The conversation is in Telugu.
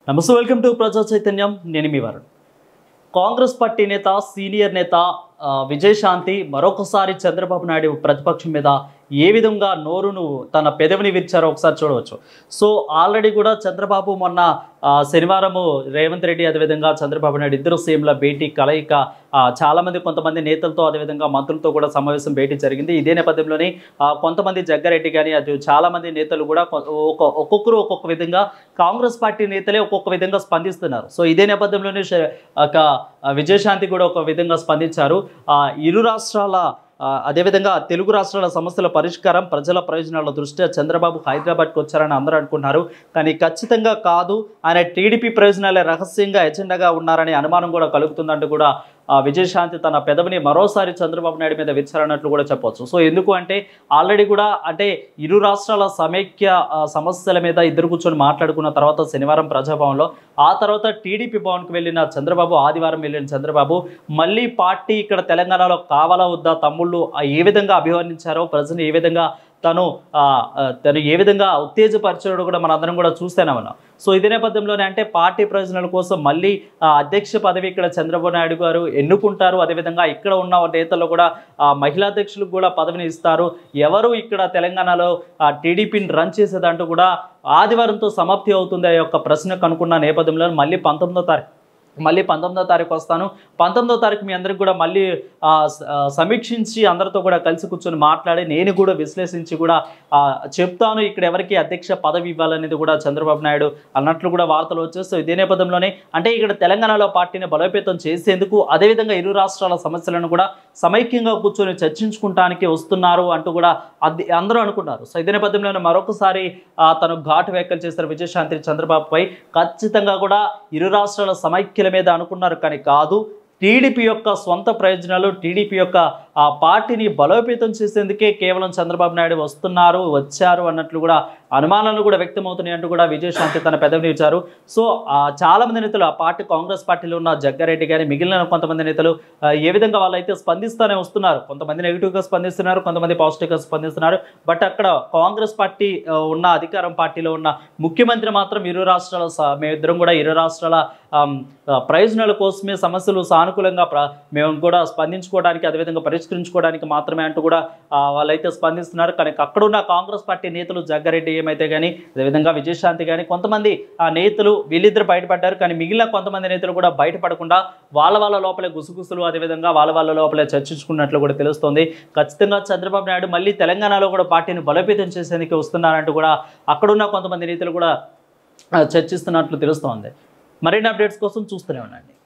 నమస్తే వెల్కమ్ టు ప్రజా చైతన్యం నేను మీ వరుణ్ కాంగ్రెస్ పార్టీ నేత సీనియర్ నేత ఆ, విజయశాంతి మరొకసారి చంద్రబాబు నాయుడు ప్రతిపక్షం మీద ఏ విధంగా నోరును తన పెదవిని విరిచారో ఒకసారి చూడవచ్చు సో ఆల్రెడీ కూడా చంద్రబాబు మొన్న ఆ, శనివారము రేవంత్ రెడ్డి అదేవిధంగా చంద్రబాబు నాయుడు ఇద్దరు సీఎంల భేటీ కలయిక ఆ, చాలామంది కొంతమంది నేతలతో అదేవిధంగా మంత్రులతో కూడా సమావేశం భేటీ జరిగింది ఇదే నేపథ్యంలోనే ఆ, కొంతమంది జగ్గారెడ్డి కానీ అది చాలామంది నేతలు కూడా కొ- ఒక ఒక్కొక్కరు ఒక్కొక్క విధంగా కాంగ్రెస్ పార్టీ నేతలే ఒక్కొక్క విధంగా స్పందిస్తున్నారు సో ఇదే నేపథ్యంలోనే శ- ఒక ఆ, విజయశాంతి కూడా ఒక విధంగా స్పందించారు ఆ, ఇరు రాష్ట్రాల ఆ, అదేవిధంగా తెలుగు రాష్ట్రాల సమస్యల పరిష్కారం ప్రజల ప్రయోజనాల దృష్ట్యా చంద్రబాబు హైదరాబాద్కి వచ్చారని అందరూ అనుకున్నారు కానీ ఖచ్చితంగా కాదు ఆయన టీడీపీ ప్రయోజనాలే రహస్యంగా ఎజెండాగా ఉన్నారనే అనుమానం కూడా కలుగుతుందంటూ కూడా ఆ, విజయశాంతి తన పెదవిని మరోసారి చంద్రబాబు నాయుడు మీద విచ్చారన్నట్లు కూడా చెప్పొచ్చు సో ఎందుకు అంటే ఆల్రెడీ కూడా అంటే ఇరు రాష్ట్రాల సమైక్య ఆ, సమస్యల మీద ఇద్దరు కూర్చొని మాట్లాడుకున్న తర్వాత శనివారం ప్రజాభవన్లో ఆ తర్వాత టీడీపీ భవన్కి వెళ్ళిన చంద్రబాబు ఆదివారం వెళ్ళిన చంద్రబాబు మళ్ళీ పార్టీ ఇక్కడ తెలంగాణలో కావాలా వద్దా తమ్ముళ్ళు ఆ ఏ విధంగా అభివర్ణించారో ప్రజలు ఏ విధంగా తను ఆ, ఆ, తను ఏ విధంగా ఉత్తేజపరిచాడో కూడా మనందరం కూడా చూస్తూనే ఉన్నాం సో ఇదే నేపథ్యంలోనే అంటే పార్టీ ప్రయోజనాల కోసం మళ్ళీ ఆ, అధ్యక్ష పదవి ఇక్కడ చంద్రబాబు నాయుడు గారు ఎన్నుకుంటారు అదేవిధంగా ఇక్కడ ఉన్న నేతలు కూడా ఆ, మహిళా అధ్యక్షులకు కూడా పదవిని ఇస్తారు ఎవరు ఇక్కడ తెలంగాణలో ఆ, టీడీపీని రన్ చేసేదంటూ కూడా ఆదివారంతో సమాప్తి అవుతుంది ఆ యొక్క ప్రశ్న కనుక్కున్న నేపథ్యంలో మళ్ళీ పంతొమ్మిదో తారీఖు మళ్ళీ పంతొమ్మిదో తారీఖు వస్తాను పంతొమ్మిదో తారీఖు మీ అందరికి కూడా మళ్ళీ ఆ, స- ఆ, సమీక్షించి అందరితో కూడా కలిసి కూర్చొని మాట్లాడి నేను కూడా విశ్లేషించి కూడా ఆ, చెప్తాను ఇక్కడ ఎవరికి అధ్యక్ష పదవి ఇవ్వాలనేది కూడా చంద్రబాబు నాయుడు అన్నట్లు కూడా వార్తలు వచ్చాయి సో ఇదే నేపథ్యంలోనే అంటే ఇక్కడ తెలంగాణలో పార్టీని బలోపేతం చేసేందుకు అదేవిధంగా ఇరు రాష్ట్రాల సమస్యలను కూడా సమైక్యంగా కూర్చొని చర్చించుకుంటానికి వస్తున్నారు అంటూ కూడా అది అందరూ అనుకున్నారు సో ఇదే నేపథ్యంలోనే మరొకసారి ఆ, తను ఘాటు వ్యాఖ్యలు చేస్తారు విజయశాంతి చంద్రబాబుపై ఖచ్చితంగా కూడా ఇరు రాష్ట్రాల సమైక్యల మీద అనుకున్నారు కానీ కాదు టీడీపీ యొక్క స్వంత ప్రయోజనాలు టీడీపీ యొక్క ఆ పార్టీని బలోపేతం చేసేందుకే కేవలం చంద్రబాబు నాయుడు వస్తున్నారు వచ్చారు అన్నట్లు కూడా అనుమానాలు కూడా వ్యక్తమవుతున్నాయి అంటూ కూడా విజయశాంతి తన పెదవిని ఇచ్చారు సో ఆ, చాలా మంది నేతలు ఆ పార్టీ కాంగ్రెస్ పార్టీలో ఉన్న జగ్గారెడ్డి కానీ మిగిలిన కొంతమంది నేతలు ఆ, ఏ విధంగా వాళ్ళైతే స్పందిస్తూనే వస్తున్నారు కొంతమంది నెగిటివ్గా స్పందిస్తున్నారు కొంతమంది పాజిటివ్గా స్పందిస్తున్నారు బట్ అక్కడ కాంగ్రెస్ పార్టీ ఆ, ఉన్న అధికారం పార్టీలో ఉన్న ముఖ్యమంత్రి మాత్రం ఇరు రాష్ట్రాల స- మేమిద్దరం కూడా ఇరు రాష్ట్రాల ఆమ్, ఆ, ప్రయోజనాల కోసమే సమస్యలు సానుకూలంగా ప్ర మేము కూడా స్పందించుకోవడానికి అదేవిధంగా పరిష్కరించుకోవడానికి మాత్రమే అంటూ కూడా ఆ, వాళ్ళైతే స్పందిస్తున్నారు కానీ అక్కడ ఉన్న కాంగ్రెస్ పార్టీ నేతలు జగ్గారెడ్డి ఏమైతే కానీ అదేవిధంగా విజయశాంతి కానీ కొంతమంది ఆ నేతలు వీళ్ళిద్దరు బయటపడ్డారు కానీ మిగిలిన కొంతమంది నేతలు కూడా బయటపడకుండా వాళ్ళ వాళ్ళ లోపలే గుసగుసలు అదేవిధంగా వాళ్ళ వాళ్ళ లోపలే చర్చించుకున్నట్లు కూడా తెలుస్తోంది ఖచ్చితంగా చంద్రబాబు నాయుడు మళ్ళీ తెలంగాణలో కూడా పార్టీని బలోపేతం చేసేందుకు వస్తున్నారంటూ కూడా అక్కడున్న కొంతమంది నేతలు కూడా ఆ, చర్చిస్తున్నట్లు తెలుస్తోంది మరిన్ని అప్డేట్స్ కోసం చూస్తూనే ఉండండి